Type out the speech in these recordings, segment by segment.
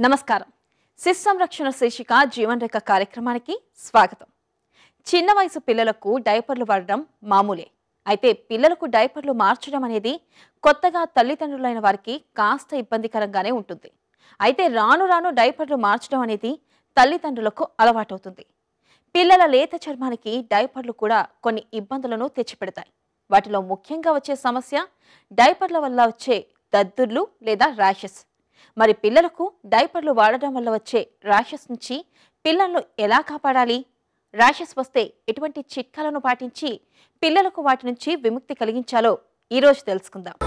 నమస్కారం శిశు సంరక్షణ శీర్షిక జీవన్ రేఖ కార్యక్రమానికి స్వాగతం చిన్న వయసు పిల్లలకు డైపర్లు వాడడం మామూలే అయితే పిల్లలకు డైపర్లు మార్చడం అనేది కొత్తగా తల్లిదండ్రులైన వారికి కాస్త ఇబ్బందికరంగానే ఉంటుంది అయితే రాను రాను డైపర్లు మార్చడం అనేది తల్లిదండ్రులకు అలవాటవుతుంది పిల్లల లేత చర్మానికి డైపర్లు కూడా కొన్ని ఇబ్బందులను తెచ్చిపెడతాయి వాటిలో ముఖ్యంగా వచ్చే సమస్య డైపర్ల వల్ల వచ్చే దద్దుర్లు లేదా ర్యాషెస్ మరి పిల్లలకు డైపర్లు వాడడం వల్ల వచ్చే ర్యాషెస్ నుంచి పిల్లలను ఎలా కాపాడాలి ర్యాషెస్ వస్తే ఎటువంటి చిట్కాలను పాటించి పిల్లలకు వాటి నుంచి విముక్తి కలిగించాలో ఈరోజు తెలుసుకుందాం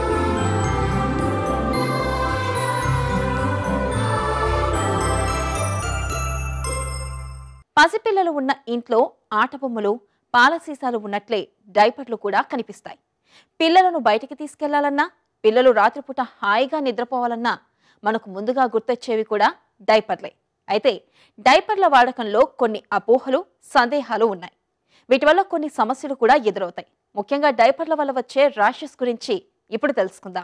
పసిపిల్లలు ఉన్న ఇంట్లో ఆట బొమ్మలు పాల సీసాలు ఉన్నట్లే డైపర్లు కూడా కనిపిస్తాయి పిల్లలను బయటికి తీసుకెళ్లాలన్నా పిల్లలు రాత్రిపూట హాయిగా నిద్రపోవాలన్నా మనకు ముందుగా గుర్తొచ్చేవి కూడా డైపర్లే అయితే డైపర్ల వాడకంలో కొన్ని అపోహలు సందేహాలు ఉన్నాయి వీటి వల్ల కొన్ని సమస్యలు కూడా ఎదురవుతాయి ముఖ్యంగా డైపర్ల వల్ల వచ్చే ర్యాషెస్ గురించి ఇప్పుడు తెలుసుకుందాం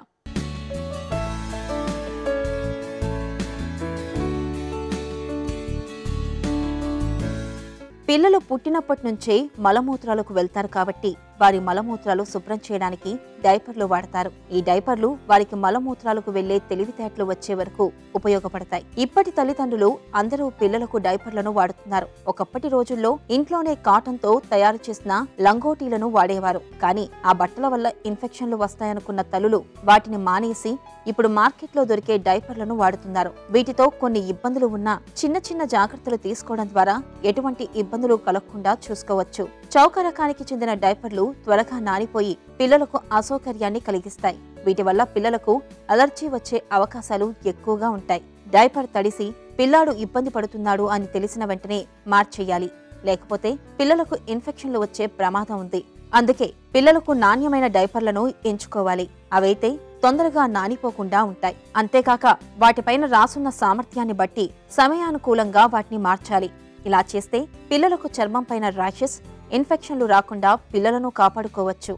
పిల్లలు పుట్టినప్పటి నుంచే మలమూత్రాలకు వెళ్తారు కాబట్టి వారి మలమూత్రాలు శుభ్రం చేయడానికి డైపర్లు వాడతారు ఈ డైపర్లు వారికి మలమూత్రాలకు వెళ్లే తెలివితేటలు వచ్చే వరకు ఉపయోగపడతాయి ఇప్పటి తల్లిదండ్రులు అందరూ పిల్లలకు డైపర్లను వాడుతున్నారు ఒకప్పటి రోజుల్లో ఇంట్లోనే కాటన్ తో తయారు చేసిన లంగోటీలను వాడేవారు కానీ ఆ బట్టల వల్ల ఇన్ఫెక్షన్లు వస్తాయనుకున్న తల్లులు వాటిని మానేసి ఇప్పుడు మార్కెట్లో దొరికే డైపర్లను వాడుతున్నారు వీటితో కొన్ని ఇబ్బందులు ఉన్నా చిన్న చిన్న జాగ్రత్తలు తీసుకోవడం ద్వారా ఎటువంటి ఇబ్బందులు కలగకుండా చూసుకోవచ్చు చౌక రకానికి చెందిన డైపర్లు త్వరగా నానిపోయి పిల్లలకు అసౌకర్యాన్ని కలిగిస్తాయి వీటి వల్ల పిల్లలకు అలర్జీ వచ్చే అవకాశాలు ఎక్కువగా ఉంటాయి డైపర్ తడిసి పిల్లాడు ఇబ్బంది పడుతున్నాడు అని తెలిసిన వెంటనే మార్చేయాలి లేకపోతే పిల్లలకు ఇన్ఫెక్షన్లు వచ్చే ప్రమాదం ఉంది అందుకే పిల్లలకు నాణ్యమైన డైపర్లను ఎంచుకోవాలి అవైతే తొందరగా నానిపోకుండా ఉంటాయి అంతేకాక వాటిపైన రాసున్న సామర్థ్యాన్ని బట్టి సమయానుకూలంగా వాటిని మార్చాలి ఇలా చేస్తే పిల్లలకు చర్మం పైన ర్యాషెస్ ఇన్ఫెక్షన్లు రాకుండా పిల్లలను కాపాడుకోవచ్చు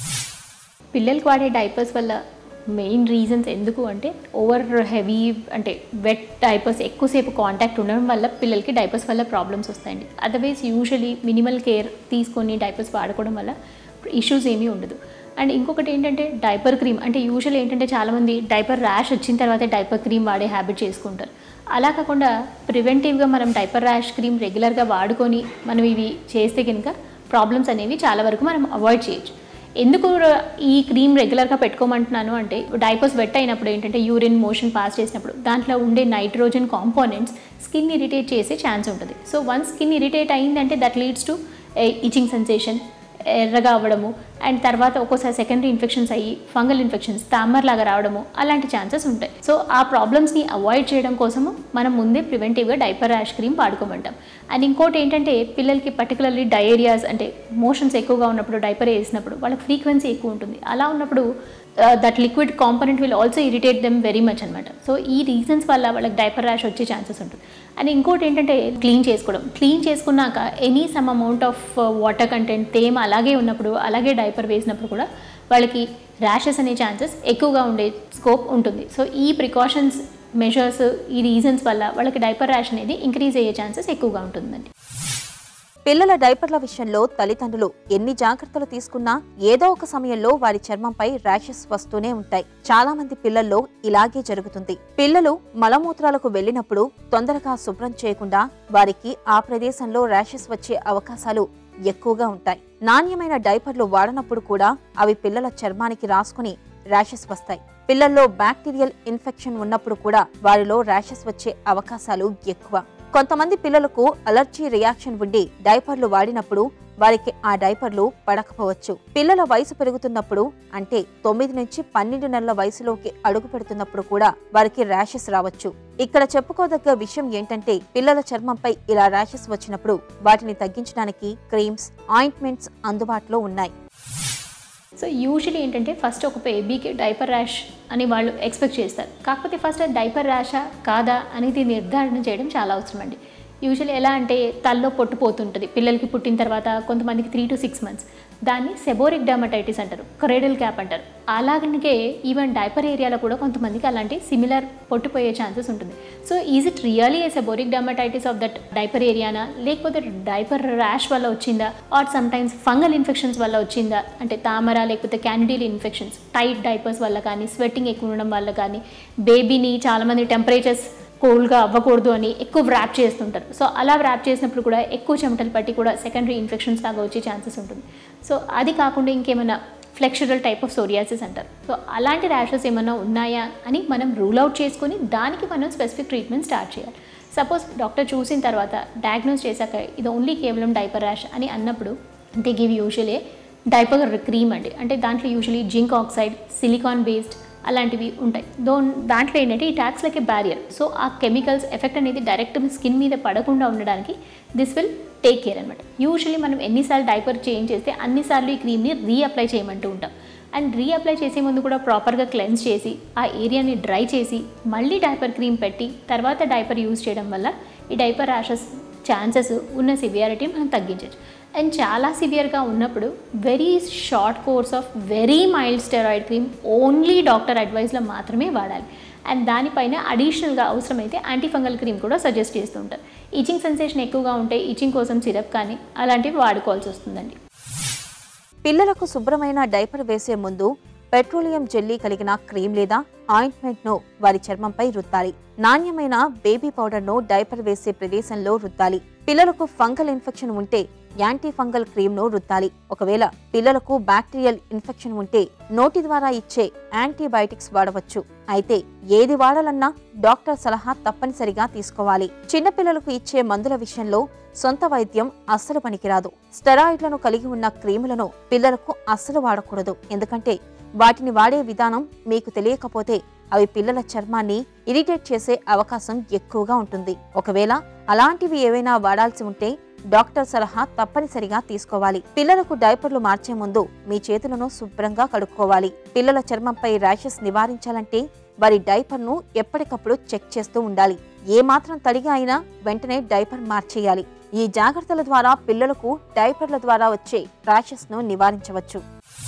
పిల్లలకు వాడే డైపర్స్ వల్ల మెయిన్ రీజన్స్ ఎందుకు అంటే ఓవర్ హెవీ అంటే వెట్ డైపర్స్ ఎక్కువసేపు కాంటాక్ట్ ఉండడం వల్ల పిల్లలకి డైపర్స్ వల్ల ప్రాబ్లమ్స్ వస్తాయండి అదర్వైజ్ యూజువలీ మినిమల్ కేర్ తీసుకొని డైపర్స్ వాడుకోవడం వల్ల ఇష్యూస్ ఏమీ ఉండదు అండ్ ఇంకొకటి ఏంటంటే డైపర్ క్రీమ్ అంటే యూజువల్ ఏంటంటే చాలామంది డైపర్ ర్యాష్ వచ్చిన తర్వాత డైపర్ క్రీమ్ వాడే హ్యాబిట్ చేసుకుంటారు అలా కాకుండా ప్రివెంటివ్గా మనం డైపర్ ర్యాష్ క్రీమ్ రెగ్యులర్గా వాడుకొని మనం ఇవి చేస్తే కనుక ప్రాబ్లమ్స్ అనేవి చాలా వరకు మనం అవాయిడ్ చేయొచ్చు ఎందుకు ర- ఈ క్రీమ్ రెగ్యులర్గా పెట్టుకోమంటున్నాను అంటే డైపర్స్ వెట్ అయినప్పుడు ఏంటంటే యూరిన్ మోషన్ పాస్ చేసినప్పుడు దాంట్లో ఉండే నైట్రోజన్ కాంపోనెంట్స్ స్కిన్ ఇరిటేట్ చేసే ఛాన్స్ ఉంటుంది సో వన్స్ స్కిన్ ఇరిటేట్ అయిందంటే that leads to itching sensation ఎర్రగా అవ్వడము అండ్ తర్వాత ఒక్కోసారి సెకండరీ ఇన్ఫెక్షన్స్ అయ్యి ఫంగల్ ఇన్ఫెక్షన్స్ తామర్ లాగా రావడము అలాంటి ఛాన్సెస్ ఉంటాయి సో ఆ ప్రాబ్లమ్స్ని అవాయిడ్ చేయడం కోసము మనం ముందే ప్రివెంటివ్గా డైపర్ ర్యాష్ క్రీమ్ వాడుకోమంటాం అండ్ ఇంకోటి ఏంటంటే పిల్లలకి పర్టికులర్లీ డయేరియాస్ అంటే మోషన్స్ ఎక్కువగా ఉన్నప్పుడు డైపర్ వేసినప్పుడు వాళ్ళకి ఫ్రీక్వెన్సీ ఎక్కువ ఉంటుంది అలా ఉన్నప్పుడు that liquid component will also irritate them very much అనమాట సో ఈ రీజన్స్ వల్ల వాళ్ళకి డైపర్ ర్యాష్ వచ్చే ఛాన్సెస్ ఉంటుంది అండ్ ఇంకోటి ఏంటంటే క్లీన్ చేసుకోవడం క్లీన్ చేసుకున్నాక any some amount of water content తేమ అలాగే ఉన్నప్పుడు అలాగే డైపర్ వేసినప్పుడు కూడా వాళ్ళకి ర్యాషెస్ అనే ఛాన్సెస్ ఎక్కువగా ఉండే స్కోప్ ఉంటుంది సో ఈ ప్రికాషన్స్ మెషర్స్ ఈ రీజన్స్ వల్ల వాళ్ళకి డైపర్ ర్యాష్ అనేది ఇంక్రీజ్ అయ్యే ఛాన్సెస్ ఎక్కువగా ఉంటుందండి పిల్లల డైపర్ల విషయంలో తల్లిదండ్రులు ఎన్ని జాగ్రత్తలు తీసుకున్నా ఏదో ఒక సమయంలో వారి చర్మంపై ర్యాషెస్ వస్తూనే ఉంటాయి చాలా మంది పిల్లల్లో ఇలాగే జరుగుతుంది పిల్లలు మలమూత్రాలకు వెళ్ళినప్పుడు తొందరగా శుభ్రం చేయకుండా వారికి ఆ ప్రదేశంలో ర్యాషెస్ వచ్చే అవకాశాలు ఎక్కువగా ఉంటాయి నాణ్యమైన డైపర్లు వాడనప్పుడు కూడా అవి పిల్లల చర్మానికి రాసుకుని ర్యాషెస్ వస్తాయి పిల్లల్లో బ్యాక్టీరియల్ ఇన్ఫెక్షన్ ఉన్నప్పుడు కూడా వారిలో ర్యాషెస్ వచ్చే అవకాశాలు ఎక్కువ కొంతమంది పిల్లలకు అలర్జీ రియాక్షన్ ఉండి డైపర్లు వాడినప్పుడు వారికి ఆ డైపర్లు పడకపోవచ్చు పిల్లల వయసు పెరుగుతున్నప్పుడు అంటే తొమ్మిది నుంచి పన్నెండు నెలల వయసులోకి అడుగు పెడుతున్నప్పుడు కూడా వారికి ర్యాషెస్ రావచ్చు ఇక్కడ చెప్పుకోదగ్గ విషయం ఏంటంటే పిల్లల చర్మంపై ఇలా ర్యాషెస్ వచ్చినప్పుడు వాటిని తగ్గించడానికి క్రీమ్స్ ఆయింట్మెంట్స్ అందుబాటులో ఉన్నాయి సో యూజువలీ ఏంటంటే ఫస్ట్ ఒక బేబీకి డైపర్ ర్యాష్ అని వాళ్ళు ఎక్స్పెక్ట్ చేస్తారు కాకపోతే ఫస్ట్ అది డైపర్ ర్యాషా కాదా అనేది నిర్ధారణ చేయడం చాలా అవసరం అండి యూజువల్లీ ఎలా అంటే తల్లో పొట్టు పోతుంటుంది పిల్లలకి పుట్టిన తర్వాత కొంతమందికి త్రీ టు సిక్స్ మంత్స్ దాన్ని సెబోరిక్ డర్మటైటిస్ అంటారు క్రేడల్ క్యాప్ అంటారు అలాగే ఈవెన్ డైపర్ ఏరియాలో కూడా కొంతమందికి అలాంటి సిమిలర్ పొట్టుపోయే ఛాన్సెస్ ఉంటుంది so is it really a seborrheic dermatitis of that diaper ఏరియానా లేకపోతే డైపర్ ర్యాష్ వల్ల వచ్చిందా or sometimes fungal infections వల్ల వచ్చిందా అంటే తామర లేకపోతే క్యానిడీల్ ఇన్ఫెక్షన్స్ టైట్ డైపర్స్ వల్ల కానీ స్వెట్టింగ్ ఎక్కువ ఉండడం వల్ల కానీ బేబీని చాలామంది టెంపరేచర్స్ కోల్డ్గా అవ్వకూడదు అని ఎక్కువ వ్రాప్ చేస్తుంటారు సో అలా వ్రాప్ చేసినప్పుడు కూడా ఎక్కువ చెమటలు పట్టి కూడా సెకండరీ ఇన్ఫెక్షన్స్ లాగా వచ్చే ఛాన్సెస్ ఉంటుంది సో అది కాకుండా ఇంకేమైనా ఫ్లెక్చురల్ టైప్ ఆఫ్ సోరియాసిస్ అంటారు సో అలాంటి ర్యాషెస్ ఏమైనా ఉన్నాయా అని మనం రూల్ అవుట్ చేసుకొని దానికి మనం స్పెసిఫిక్ ట్రీట్మెంట్ స్టార్ట్ చేయాలి సపోజ్ డాక్టర్ చూసిన తర్వాత డయాగ్నోస్ చేశాక ఇది ఓన్లీ కేవలం డైపర్ ర్యాష్ అని అన్నప్పుడు they give usually diaper cream అండి అంటే దాంట్లో usually zinc oxide silicone based అలాంటివి ఉంటాయి దో దాంట్లో ఏంటంటే ఈ ట్యాక్స్ లైక్ ఏ బ్యారియర్ సో ఆ కెమికల్స్ ఎఫెక్ట్ అనేది డైరెక్ట్ స్కిన్ మీద పడకుండా ఉండడానికి దిస్ విల్ టేక్ కేర్ అనమాట యూజువలీ మనం ఎన్నిసార్లు డైపర్ చేంజ్ చేస్తే అన్నిసార్లు ఈ క్రీమ్ని రీఅప్లై చేయమంటూ ఉంటాం అండ్ రీఅప్లై చేసే ముందు కూడా ప్రాపర్గా క్లెన్స్ చేసి ఆ ఏరియాని డ్రై చేసి మళ్ళీ డైపర్ క్రీమ్ పెట్టి తర్వాత డైపర్ యూజ్ చేయడం వల్ల ఈ డైపర్ ర్యాషెస్ ఛాన్సెస్ ఉన్న సివియారిటీ మనం తగ్గించవచ్చు అండ్ చాలా సివియర్గా ఉన్నప్పుడు very short course of very mild steroid cream only doctor అడ్వైస్లో మాత్రమే వాడాలి అండ్ దానిపైన అడిషనల్గా అవసరమైతే యాంటీఫంగల్ క్రీమ్ కూడా సజెస్ట్ చేస్తూ ఉంటారు ఈచింగ్ సెన్సేషన్ ఎక్కువగా ఉంటే ఈచింగ్ కోసం సిరప్ కానీ అలాంటివి వాడుకోవాల్సి వస్తుందండి పిల్లలకు శుభ్రమైన డైపర్ వేసే ముందు పెట్రోలియం జెల్లీ కలిగిన క్రీమ్ లేదా ఆయింట్మెంట్ ను వారి చర్మంపై రుద్దాలి నాణ్యమైన బేబీ పౌడర్ ను డైపర్ వేసే ప్రదేశంలో రుద్దాలి పిల్లలకు ఫంగల్ ఇన్ఫెక్షన్ ఉంటే యాంటీ ఫంగల్ క్రీమ్ ను రుద్దాలి ఒకవేళ పిల్లలకు బ్యాక్టీరియల్ ఇన్ఫెక్షన్ ఉంటే నోటి ద్వారా ఇచ్చే యాంటీబయాటిక్స్ వాడవచ్చు అయితే ఏది వాడాలన్నా డాక్టర్ సలహా తప్పనిసరిగా తీసుకోవాలి చిన్నపిల్లలకు ఇచ్చే మందుల విషయంలో సొంత వైద్యం అస్సలు పనికిరాదు స్టెరాయిడ్లను కలిగి ఉన్న క్రీములను పిల్లలకు అస్సలు వాడకూడదు ఎందుకంటే వాటిని వాడే విధానం మీకు తెలియకపోతే అవి పిల్లల చర్మాన్ని ఇరిటేట్ చేసే అవకాశం ఎక్కువగా ఉంటుంది ఒకవేళ అలాంటివి ఏవైనా వాడాల్సి ఉంటే డాక్టర్ సలహా తప్పనిసరిగా తీసుకోవాలి పిల్లలకు డైపర్లు మార్చే ముందు మీ చేతులను శుభ్రంగా కడుక్కోవాలి పిల్లల చర్మంపై ర్యాషెస్ నివారించాలంటే వారి డైపర్ను ఎప్పటికప్పుడు చెక్ చేస్తూ ఉండాలి ఏ మాత్రం తడిగా అయినా వెంటనే డైపర్ మార్చేయాలి ఈ జాగ్రత్తల ద్వారా పిల్లలకు డైపర్ల ద్వారా వచ్చే ర్యాషెస్ ను నివారించవచ్చు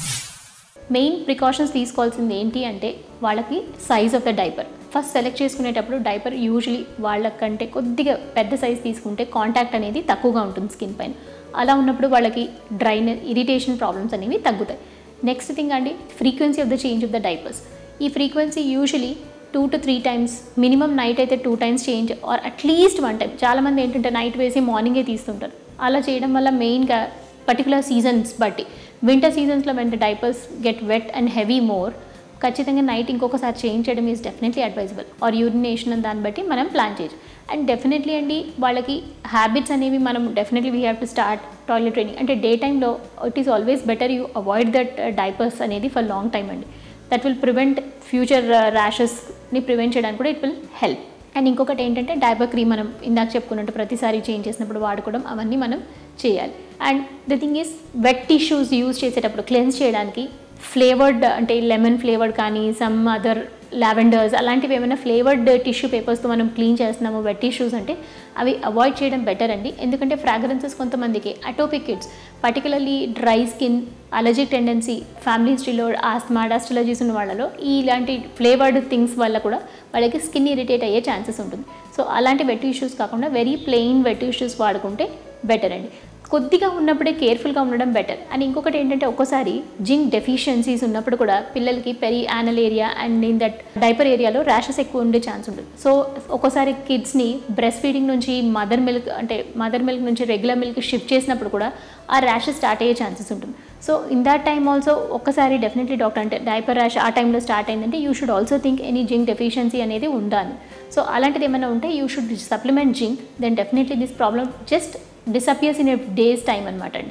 మెయిన్ ప్రికాషన్స్ తీసుకోవాల్సింది ఏంటి అంటే వాళ్ళకి size of the diaper first select చేసుకునేటప్పుడు డైపర్ యూజువలీ వాళ్ళకంటే కొద్దిగా పెద్ద సైజ్ తీసుకుంటే కాంటాక్ట్ అనేది తక్కువగా ఉంటుంది స్కిన్ పైన అలా ఉన్నప్పుడు వాళ్ళకి డ్రైనెస్ ఇరిటేషన్ ప్రాబ్లమ్స్ అనేవి తగ్గుతాయి నెక్స్ట్ థింగ్ అండి frequency of the change of the diapers ఈ frequency usually two to three times minimum night అయితే two times change or at least one time చాలామంది ఏంటంటే నైట్ వేసి మార్నింగే తీస్తుంటారు అలా చేయడం వల్ల మెయిన్గా పర్టికులర్ సీజన్స్ బట్టి వింటర్ సీజన్స్లో వెంట diapers get wet and heavy more ఖచ్చితంగా నైట్ ఇంకొకసారి చేంజ్ చేయడం is definitely advisable or urination దాన్ని బట్టి మనం ప్లాన్ చేయొచ్చు అండ్ డెఫినెట్లీ అండి వాళ్ళకి హ్యాబిట్స్ అనేవి మనం definitely we have to start toilet training అంటే డే టైంలో it is always better you avoid that diapers అనేది ఫర్ లాంగ్ టైం అండి దట్ విల్ ప్రివెంట్ ఫ్యూచర్ ర్యాషెస్ని ప్రివెంట్ చేయడానికి కూడా ఇట్ విల్ హెల్ప్ అండ్ ఇంకొకటి ఏంటంటే డైపర్ క్రీమ్ మనం ఇందాక చెప్పుకున్నట్టు ప్రతిసారి చేంజ్ చేసినప్పుడు వాడుకోవడం అవన్నీ మనం చేయాలి and the thing is wet tissues use చేసేటప్పుడు క్లెన్స్ చేయడానికి ఫ్లేవర్డ్ అంటే లెమన్ ఫ్లేవర్డ్ కానీ సమ్ అదర్ లావెండర్స్ అలాంటివి ఏమైనా ఫ్లేవర్డ్ టిష్యూ పేపర్స్తో మనం క్లీన్ చేస్తున్నాము వెట్ టిష్యూస్ అంటే అవి అవాయిడ్ చేయడం బెటర్ అండి ఎందుకంటే ఫ్రాగ్రెన్సెస్ కొంతమందికి atopic kids particularly dry skin allergic tendency family హిస్టరీలో ఆస్మా డస్టలజీస్ ఉన్న వాళ్ళలో ఈ ఇలాంటి ఫ్లేవర్డ్ థింగ్స్ వల్ల కూడా వాళ్ళకి స్కిన్ ఇరిటేట్ అయ్యే ఛాన్సెస్ ఉంటుంది సో అలాంటి వెట్ ఇష్యూస్ కాకుండా వెరీ ప్లెయిన్ వెట్ ఇష్యూస్ వాడుకుంటే బెటర్ అండి కొద్దిగా ఉన్నప్పుడే కేర్ఫుల్గా ఉండడం బెటర్ అండ్ ఇంకొకటి ఏంటంటే ఒక్కోసారి జింక్ డెఫిషియన్సీస్ ఉన్నప్పుడు కూడా పిల్లలకి perianal area and in that diaper ఏరియాలో ర్యాషెస్ ఎక్కువ ఉండే ఛాన్స్ ఉంటుంది సో ఒక్కోసారి కిడ్స్ని బ్రెస్ట్ ఫీడింగ్ నుంచి మదర్ మిల్క్ అంటే మదర్ మిల్క్ నుంచి రెగ్యులర్ మిల్క్ షిఫ్ట్ చేసినప్పుడు కూడా ఆ ర్యాషెస్ స్టార్ట్ అయ్యే ఛాన్సెస్ ఉంటుంది so in that time also ఒక్కసారి డెఫినెట్లీ డాక్టర్ అంటే డైపర్ ర్యాష్ ఆ టైంలో స్టార్ట్ అయిందంటే you should also think any zinc deficiency అనేది ఉండాలి సో అలాంటిది ఏమైనా ఉంటే you should supplement zinc then definitely this problem just disappears in a days time అనమాట అండి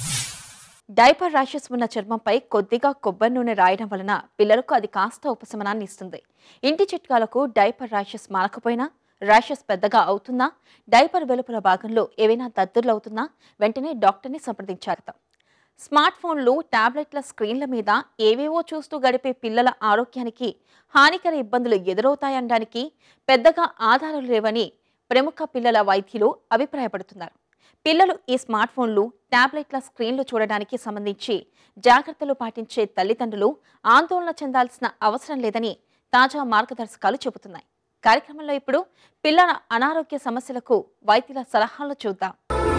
డైపర్ ర్యాషెస్ ఉన్న చర్మంపై కొద్దిగా కొబ్బరి నూనె రాయడం వలన పిల్లలకు అది కాస్త ఉపశమనాన్ని ఇస్తుంది ఇంటి చిట్కాలకు డైపర్ ర్యాషెస్ మారకపోయినా ర్యాషెస్ పెద్దగా అవుతున్నా డైపర్ వెలుపల భాగంలో ఏవైనా దద్దుర్లు అవుతున్నా వెంటనే డాక్టర్ని సంప్రదించాలి స్మార్ట్ ఫోన్లు టాబ్లెట్ల స్క్రీన్ల మీద ఏవేవో చూస్తూ గడిపే పిల్లల ఆరోగ్యానికి హానికర ఇబ్బందులు ఎదురవుతాయనడానికి పెద్దగా ఆధారాలు లేవని ప్రముఖ పిల్లల వైద్యులు అభిప్రాయపడుతున్నారు పిల్లలు ఈ స్మార్ట్ ఫోన్లు టాబ్లెట్ల స్క్రీన్లు చూడడానికి సంబంధించి జాగ్రత్తలు పాటించే తల్లిదండ్రులు ఆందోళన చెందాల్సిన అవసరం లేదని తాజా మార్గదర్శకాలు చెబుతున్నాయి కార్యక్రమంలో ఇప్పుడు పిల్లల అనారోగ్య సమస్యలకు వైద్యుల సలహాలు చూద్దాం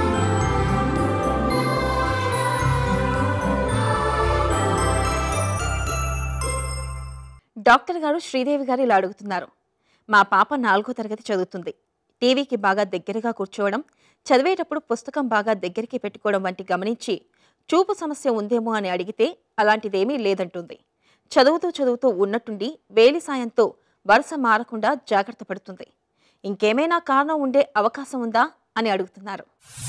డాక్టర్ గారు శ్రీదేవి గారు ఇలా అడుగుతున్నారు మా పాప నాలుగో తరగతి చదువుతుంది టీవీకి బాగా దగ్గరగా కూర్చోవడం చదివేటప్పుడు పుస్తకం బాగా దగ్గరికి పెట్టుకోవడం వంటి గమనించి చూపు సమస్య ఉందేమో అని అడిగితే అలాంటిదేమీ లేదంటుంది చదువుతూ చదువుతూ ఉన్నట్టుండి వేలి సాయంతో వరుస మారకుండా జాగ్రత్త పడుతుంది ఇంకేమైనా కారణం ఉండే అవకాశం ఉందా అని అడుగుతున్నారు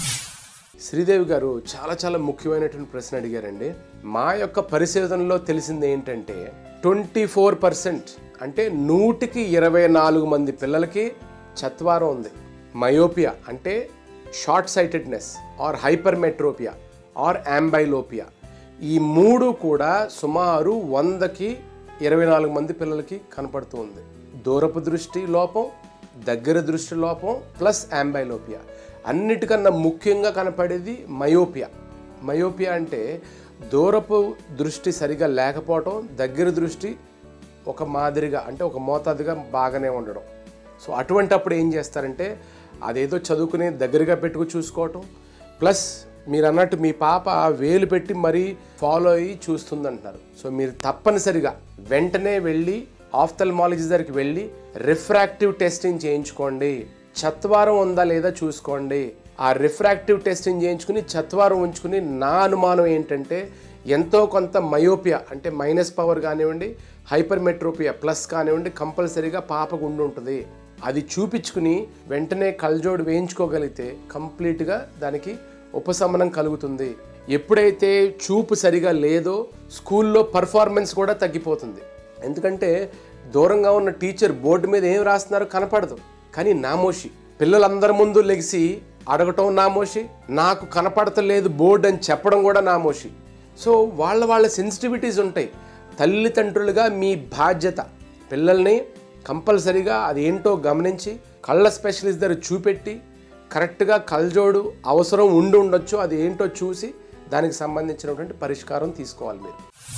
శ్రీదేవి గారు చాలా చాలా ముఖ్యమైనటువంటి ప్రశ్న అడిగారండి మా యొక్క పరిశోధనలో తెలిసింది ఏంటంటే ట్వంటీ ఫోర్ పర్సెంట్ అంటే నూటికి ఇరవై నాలుగు మంది పిల్లలకి చత్వారం ఉంది మయోపియా అంటే short sightedness or hypermetropia or amblyopia ఈ మూడు కూడా సుమారు వందకి ఇరవై నాలుగు మంది పిల్లలకి కనపడుతూ ఉంది దూరపు దృష్టి లోపం దగ్గర దృష్టి లోపం ప్లస్ యాంబైలోపియా అన్నిటికన్నా ముఖ్యంగా కనపడేది మయోపియా మయోపియా అంటే దూరపు దృష్టి సరిగా లేకపోవటం దగ్గర దృష్టి ఒక మాదిరిగా అంటే ఒక మోతాదుగా బాగానే ఉండడం సో అటువంటప్పుడు ఏం చేస్తారంటే అదేదో చదువుకుని దగ్గరగా పెట్టుకు చూసుకోవటం ప్లస్ మీరు అన్నట్టు మీ పాప వేలు పెట్టి మరీ ఫాలో అయ్యి చూస్తుంది అంటున్నారు సో మీరు తప్పనిసరిగా వెంటనే వెళ్ళి ఆఫ్థల్మాలజీ దగ్గరికి వెళ్ళి రిఫ్రాక్టివ్ టెస్టింగ్ చేయించుకోండి చత్వారం ఉందా లేదా చూసుకోండి ఆ రిఫ్రాక్టివ్ టెస్టింగ్ చేయించుకుని చత్వారం ఉంచుకుని నా అనుమానం ఏంటంటే ఎంతో కొంత మయోపియా అంటే మైనస్ పవర్ కానివ్వండి హైపర్మెట్రోపియా ప్లస్ కానివ్వండి కంపల్సరీగా పాపకు ఉండి ఉంటుంది అది చూపించుకుని వెంటనే కళ్ళజోడు వేయించుకోగలిగితే కంప్లీట్గా దానికి ఉపశమనం కలుగుతుంది ఎప్పుడైతే చూపు సరిగా లేదో స్కూల్లో పర్ఫార్మెన్స్ కూడా తగ్గిపోతుంది ఎందుకంటే దూరంగా ఉన్న టీచర్ బోర్డు మీద ఏం రాస్తున్నారో కనపడదు కానీ నామోషి పిల్లలందరి ముందు లెగిసి అడగటం నామోషి నాకు కనపడతలేదు బోర్డు అని చెప్పడం కూడా నామోషి సో వాళ్ళ వాళ్ళ సెన్సిటివిటీస్ ఉంటాయి తల్లిదండ్రులుగా మీ బాధ్యత పిల్లల్ని కంపల్సరీగా అది ఏంటో గమనించి కళ్ళ స్పెషలిస్ట్ దగ్గర చూపెట్టి కరెక్ట్గా కళ్ళజోడు అవసరం ఉండి ఉండొచ్చు అది ఏంటో చూసి దానికి సంబంధించినటువంటి పరిష్కారం తీసుకోవాలి మీరు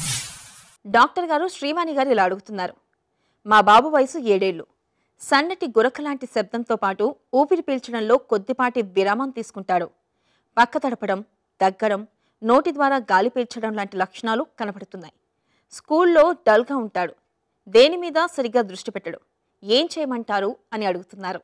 డాక్టర్ గారు శ్రీవాణి గారు ఇలా అడుగుతున్నారు మా బాబు వయసు ఏడేళ్లు సన్నటి గురక లాంటి శబ్దంతో పాటు ఊపిరి పీల్చడంలో కొద్దిపాటి విరామం తీసుకుంటాడు పక్క తడపడం దగ్గడం నోటి ద్వారా గాలి పీల్చడం లాంటి లక్షణాలు కనపడుతున్నాయి స్కూల్లో డల్గా ఉంటాడు దేని మీద సరిగ్గా దృష్టి పెట్టడు ఏం చేయమంటారు అని అడుగుతున్నారు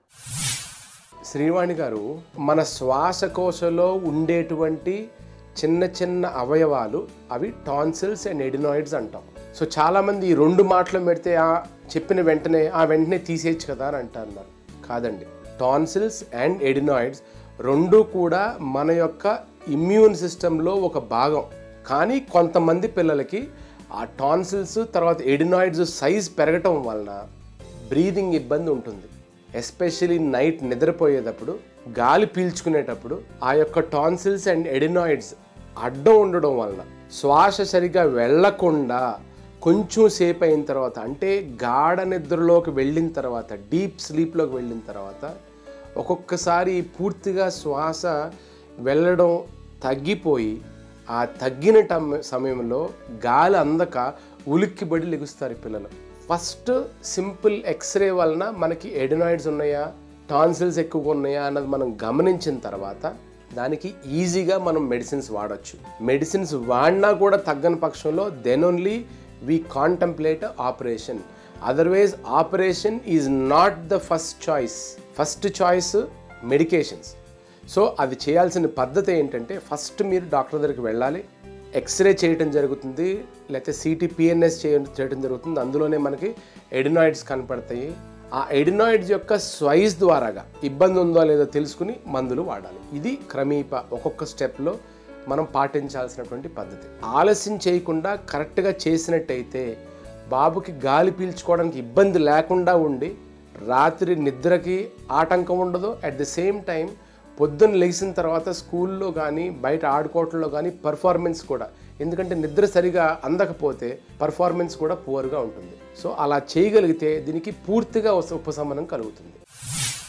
శ్రీవాణి గారు మన శ్వాసకోశలో ఉండేటువంటి చిన్న చిన్న అవయవాలు అవి టాన్సిల్స్ అండ్ ఎడినాయిడ్స్ అంటాం సో చాలామంది ఈ రెండు మాటలు పెడితే ఆ చెప్పిన వెంటనే ఆ వెంటనే తీసేయచ్చు కదా అని అంటున్నారు కాదండి టాన్సిల్స్ అండ్ ఎడినాయిడ్స్ రెండు కూడా మన యొక్క ఇమ్యూన్ సిస్టంలో ఒక భాగం కానీ కొంతమంది పిల్లలకి ఆ టాన్సిల్స్ తర్వాత ఎడినాయిడ్స్ సైజ్ పెరగటం వలన బ్రీదింగ్ ఇబ్బంది ఉంటుంది ఎస్పెషలీ నైట్ నిద్రపోయేటప్పుడు గాలి పీల్చుకునేటప్పుడు ఆ యొక్క టాన్సిల్స్ అండ్ ఎడినాయిడ్స్ అడ్డం ఉండడం వలన శ్వాస సరిగా వెళ్లకుండా కొంచెం సేపు అయిన తర్వాత అంటే గాఢ నిద్రలోకి వెళ్ళిన తర్వాత డీప్ స్లీప్లోకి వెళ్ళిన తర్వాత ఒక్కొక్కసారి పూర్తిగా శ్వాస వెళ్ళడం తగ్గిపోయి ఆ తగ్గిన టమ్ సమయంలో గాలి అందక ఉలిక్కిబడి లెగుస్తారు ఈ పిల్లలు ఫస్ట్ సింపుల్ ఎక్స్రే వలన మనకి ఎడినాయిడ్స్ ఉన్నాయా టాన్సిల్స్ ఎక్కువగా ఉన్నాయా అన్నది మనం గమనించిన తర్వాత దానికి ఈజీగా మనం మెడిసిన్స్ వాడచ్చు మెడిసిన్స్ వాడినా కూడా తగ్గని పక్షంలో then only we contemplate operation otherwise operation is not the first choice first choice medications so అది చేయాల్సిన పద్ధతి ఏంటంటే ఫస్ట్ మీరు డాక్టర్ దగ్గరికి వెళ్ళాలి ఎక్స్రే చేయటం జరుగుతుంది లేకపోతే సిటీ పిఎన్ఎస్ చేయడం చేయడం జరుగుతుంది అందులోనే మనకి ఎడినాయిడ్స్ కనపడతాయి ఆ ఎడినాయిడ్స్ యొక్క స్వైజ్ ద్వారాగా ఇబ్బంది ఉందో లేదో తెలుసుకుని మందులు వాడాలి ఇది క్రమీప ఒక్కొక్క స్టెప్లో మనం పాటించాల్సినటువంటి పద్ధతి ఆలస్యం చేయకుండా కరెక్ట్గా చేసినట్టయితే బాబుకి గాలి పీల్చుకోవడానికి ఇబ్బంది లేకుండా ఉండి రాత్రి నిద్రకి ఆటంకం ఉండదు అట్ ది సేమ్ టైం పొద్దున్న లేచిన తర్వాత స్కూల్లో కానీ బయట ఆడుకోవటంలో కానీ పర్ఫార్మెన్స్ కూడా ఎందుకంటే నిద్ర సరిగా అందకపోతే పర్ఫార్మెన్స్ కూడా పువర్గా ఉంటుంది సో అలా చేయగలిగితే దీనికి పూర్తిగా ఉప- ఉపశమనం కలుగుతుంది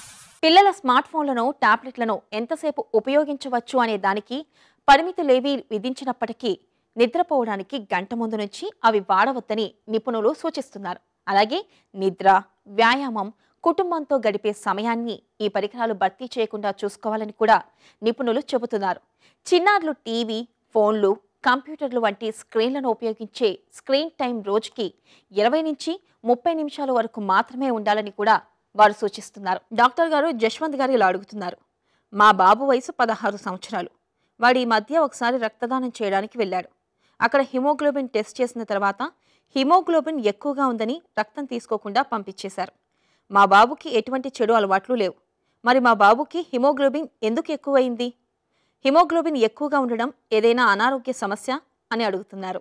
పిల్లల స్మార్ట్ ఫోన్లను టాబ్లెట్లను ఎంతసేపు ఉపయోగించవచ్చు అనే దానికి పరిమితులేవీ విధించినప్పటికీ నిద్రపోవడానికి గంట ముందు నుంచి అవి వాడవద్దని నిపుణులు సూచిస్తున్నారు అలాగే నిద్ర వ్యాయామం కుటుంబంతో గడిపే సమయాన్ని ఈ పరికరాలు భర్తీ చేయకుండా చూసుకోవాలని కూడా నిపుణులు చెబుతున్నారు చిన్నారులు టీవీ ఫోన్లు కంప్యూటర్లు వంటి స్క్రీన్లను ఉపయోగించే స్క్రీన్ టైం రోజుకి ఇరవై నుంచి ముప్పై నిమిషాల వరకు మాత్రమే ఉండాలని కూడా వారు సూచిస్తున్నారు డాక్టర్ గారు జశ్వంత్ గారు ఇలా అడుగుతున్నారు మా బాబు వయసు పదహారు సంవత్సరాలు వాడి ఈ మధ్య ఒకసారి రక్తదానం చేయడానికి వెళ్ళాడు అక్కడ హిమోగ్లోబిన్ టెస్ట్ చేసిన తర్వాత హిమోగ్లోబిన్ ఎక్కువగా ఉందని రక్తం తీసుకోకుండా పంపించేశారు మా బాబుకి ఎటువంటి చెడు అలవాట్లు లేవు మరి మా బాబుకి హిమోగ్లోబిన్ ఎందుకు ఎక్కువైంది హిమోగ్లోబిన్ ఎక్కువగా ఉండడం ఏదైనా అనారోగ్య సమస్య అని అడుగుతున్నారు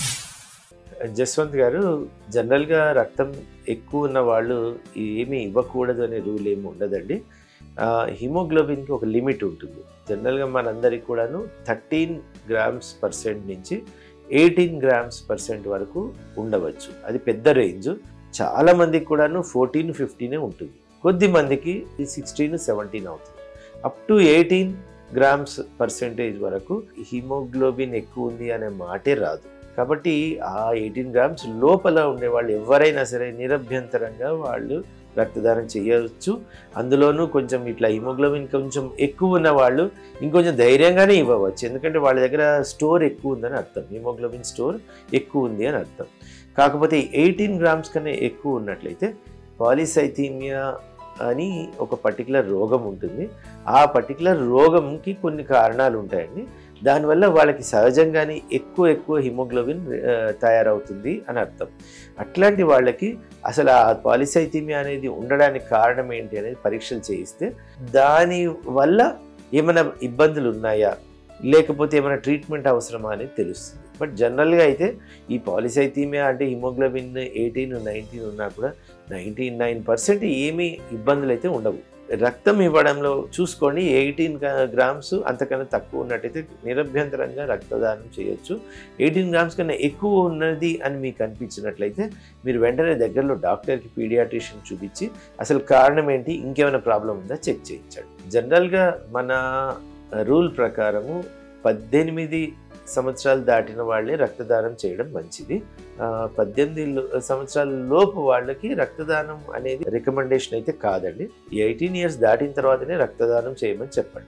జస్వంత్ గారు జనరల్గా రక్తం ఎక్కువ ఉన్న వాళ్ళు ఏమీ ఇవ్వకూడదు అనే రూల్ ఏమి ఉండదండి ఆ, హిమోగ్లోబిన్కి ఒక లిమిట్ ఉంటుంది జనరల్గా మనందరికి కూడాను థర్టీన్ గ్రామ్స్ పర్సెంట్ నుంచి ఎయిటీన్ గ్రామ్స్ పర్సెంట్ వరకు ఉండవచ్చు అది పెద్ద రేంజ్ చాలా మందికి కూడాను ఫోర్టీన్ ఫిఫ్టీనే ఉంటుంది కొద్ది మందికి సిక్స్టీన్ సెవెంటీన్ అవుతుంది up to eighteen grams percentage వరకు హిమోగ్లోబిన్ ఎక్కువ ఉంది అనే మాటే రాదు కాబట్టి ఆ ఎయిటీన్ గ్రామ్స్ లోపల ఉండే వాళ్ళు ఎవరైనా సరే నిరభ్యంతరంగా వాళ్ళు రక్తదానం చేయవచ్చు అందులోనూ కొంచెం ఇట్లా హిమోగ్లోబిన్ కొంచెం ఎక్కువ ఉన్న వాళ్ళు ఇంకొంచెం ధైర్యంగానే ఇవ్వవచ్చు ఎందుకంటే వాళ్ళ దగ్గర స్టోర్ ఎక్కువ ఉందని అర్థం హిమోగ్లోబిన్ స్టోర్ ఎక్కువ ఉంది అని అర్థం కాకపోతే ఎయిటీన్ గ్రామ్స్ కన్నా ఎక్కువ ఉన్నట్లయితే పాలిసైథీమియా అని ఒక పర్టికులర్ రోగం ఉంటుంది ఆ పర్టికులర్ రోగంకి కొన్ని కారణాలు ఉంటాయండి దానివల్ల వాళ్ళకి సహజంగానే ఎక్కువ ఎక్కువ హిమోగ్లోబిన్ ఆ, తయారవుతుంది అని అర్థం అట్లాంటి వాళ్ళకి అసలు ఆ పాలిసైథీమియా అనేది ఉండడానికి కారణం ఏంటి అనేది పరీక్షలు చేయిస్తే దాని వల్ల ఏమైనా ఇబ్బందులు ఉన్నాయా లేకపోతే ఏమైనా ట్రీట్మెంట్ అవసరమా అనేది తెలుస్తుంది బట్ జనరల్గా అయితే ఈ పాలిసైథీమియా అంటే హిమోగ్లోబిన్ ఎయిటీన్ నైన్టీన్ ఉన్నా కూడా నైంటీ నైన్ పర్సెంట్ ఏమీ ఇబ్బందులు అయితే ఉండవు రక్తం ఇవ్వడంలో చూసుకోండి ఎయిటీన్ గ్రామ్స్ అంతకన్నా తక్కువ ఉన్నట్టయితే నిరభ్యంతరంగా రక్తదానం చేయొచ్చు ఎయిటీన్ గ్రామ్స్ కన్నా ఎక్కువ ఉన్నది అని మీకు అనిపించినట్లయితే మీరు వెంటనే దగ్గరలో డాక్టర్కి పీడియాట్రిషియన్ చూపించి అసలు కారణం ఏంటి ఇంకేమైనా ప్రాబ్లం ఉందా చెక్ చేయించండి జనరల్గా మన రూల్ ప్రకారము పద్దెనిమిది సంవత్సరాలు దాటిన వాళ్ళే రక్తదానం చేయడం మంచిది ఆ, పద్దెనిమిది లో- సంవత్సరాల లోపు వాళ్ళకి రక్తదానం అనేది రికమెండేషన్ అయితే కాదండి ఎయిటీన్ ఇయర్స్ దాటిన తర్వాతనే రక్తదానం చేయమని చెప్పండి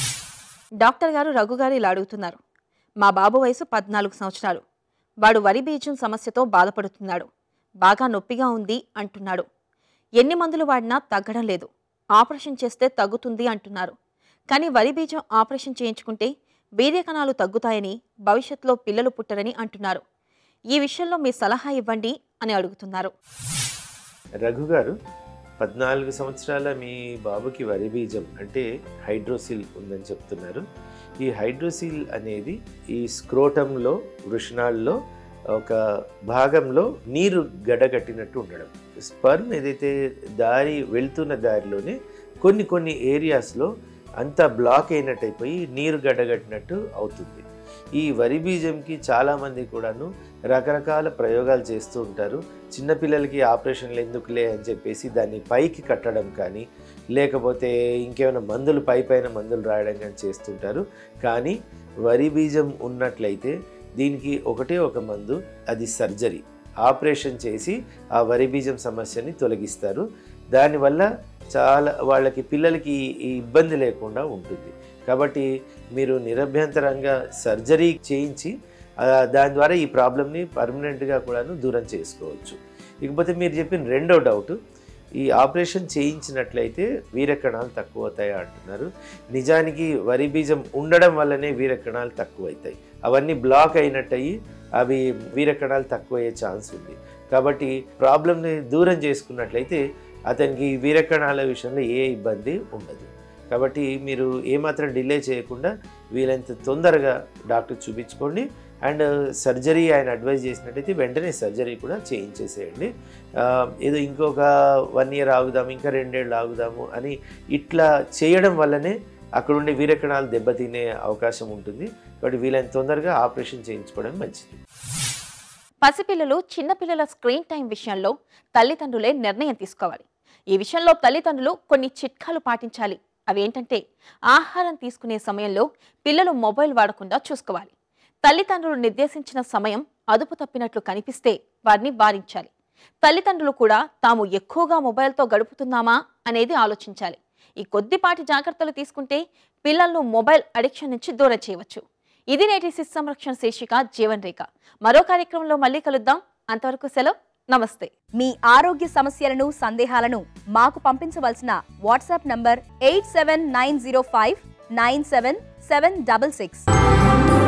డాక్టర్ గారు రఘు గారు ఇలా అడుగుతున్నారు మా బాబు వయసు పద్నాలుగు సంవత్సరాలు వాడు వరి బీజం సమస్యతో బాధపడుతున్నాడు బాగా నొప్పిగా ఉంది అంటున్నాడు ఎన్ని మందులు వాడినా తగ్గడం లేదు ఆపరేషన్ చేస్తే తగ్గుతుంది అంటున్నారు కానీ వరి బీజం ఆపరేషన్ చేయించుకుంటే వీర్య కణాలు తగ్గుతాయని భవిష్యత్తులో పిల్లలు పుట్టరని అంటున్నారు ఈ విషయంలో మీ సలహా ఇవ్వండి అని అడుగుతున్నారు రఘు గారు పద్నాలుగు సంవత్సరాల మీ బాబుకి వరి బీజం అంటే హైడ్రోసిల్ ఉందని చెప్తున్నారు ఈ హైడ్రోసిల్ అనేది ఈ స్క్రోటంలో వృషణాల్లో ఒక భాగంలో నీరు గడగట్టినట్టు ఉండడం స్పర్మ్ ఏదైతే దారి వెళ్తున్న దారిలోనే కొన్ని కొన్ని ఏరియాస్లో అంతా బ్లాక్ అయినట్టయిపోయి నీరు గడ్డగట్టినట్టు అవుతుంది ఈ వరి బీజంకి చాలామంది కూడాను రకరకాల ప్రయోగాలు చేస్తూ ఉంటారు చిన్నపిల్లలకి ఆపరేషన్లు ఎందుకులే అని చెప్పేసి దాన్ని పైకి కట్టడం కానీ లేకపోతే ఇంకేమైనా మందులు పై పైన మందులు రాయడం కానీ చేస్తుంటారు కానీ వరి బీజం ఉన్నట్లయితే దీనికి ఒకటే ఒక మందు అది సర్జరీ ఆపరేషన్ చేసి ఆ వరి బీజం సమస్యని తొలగిస్తారు దానివల్ల చాలా వాళ్ళకి పిల్లలకి ఈ ఇబ్బంది లేకుండా ఉంటుంది కాబట్టి మీరు నిరభ్యంతరంగా సర్జరీ చేయించి ఆ, దాని ద్వారా ఈ ప్రాబ్లమ్ని పర్మనెంట్గా కూడాను దూరం చేసుకోవచ్చు ఇకపోతే మీరు చెప్పిన రెండో డౌట్ ఈ ఆపరేషన్ చేయించినట్లయితే వీరకణాలు తక్కువ అవుతాయి అంటున్నారు నిజానికి వరి బీజం ఉండడం వల్లనే వీరకణాలు తక్కువ అవుతాయి అవన్నీ బ్లాక్ అయినట్టయి అవి వీరకణాలు తక్కువ అయ్యే ఛాన్స్ ఉంది కాబట్టి ప్రాబ్లమ్ని దూరం చేసుకున్నట్లయితే అతనికి వీరకణాల విషయంలో ఏ ఇబ్బంది ఉండదు కాబట్టి మీరు ఏమాత్రం డిలే చేయకుండా వీలైనంత తొందరగా డాక్టర్ చూపించుకోండి అండ్ సర్జరీ ఆయన అడ్వైజ్ చేసినట్టయితే వెంటనే సర్జరీ కూడా చేయించేసేయండి ఆ, ఏదో ఇంకొక వన్ ఇయర్ ఆగుదాము ఇంకా రెండేళ్ళు ఆగుదాము అని ఇట్లా చేయడం వల్లనే అక్కడ ఉండే వీరకణాలు దెబ్బతినే అవకాశం ఉంటుంది కాబట్టి వీలైనంత తొందరగా ఆపరేషన్ చేయించుకోవడం మంచిది పసిపిల్లలు చిన్నపిల్లల స్క్రీన్ టైం విషయంలో తల్లిదండ్రులే నిర్ణయం తీసుకోవాలి ఈ విషయంలో తల్లిదండ్రులు కొన్ని చిట్కాలు పాటించాలి అవేంటంటే ఆహారం తీసుకునే సమయంలో పిల్లలు మొబైల్ వాడకుండా చూసుకోవాలి తల్లిదండ్రులు నిర్దేశించిన సమయం అదుపు తప్పినట్లు కనిపిస్తే వారిని వారించాలి తల్లిదండ్రులు కూడా తాము ఎక్కువగా మొబైల్తో గడుపుతున్నామా అనేది ఆలోచించాలి ఈ కొద్దిపాటి జాగ్రత్తలు తీసుకుంటే పిల్లలను మొబైల్ అడిక్షన్ నుంచి దూరం చేయవచ్చు ఇది నేటి శిశు సంరక్షణ శీర్షిక జీవన్ రేఖ మరో కార్యక్రమంలో మళ్ళీ కలుద్దాం అంతవరకు సెలవు నమస్తే మీ ఆరోగ్య సమస్యలను సందేహాలను మాకు పంపించవలసిన WhatsApp number eight seven nine zero five nine seven seven double six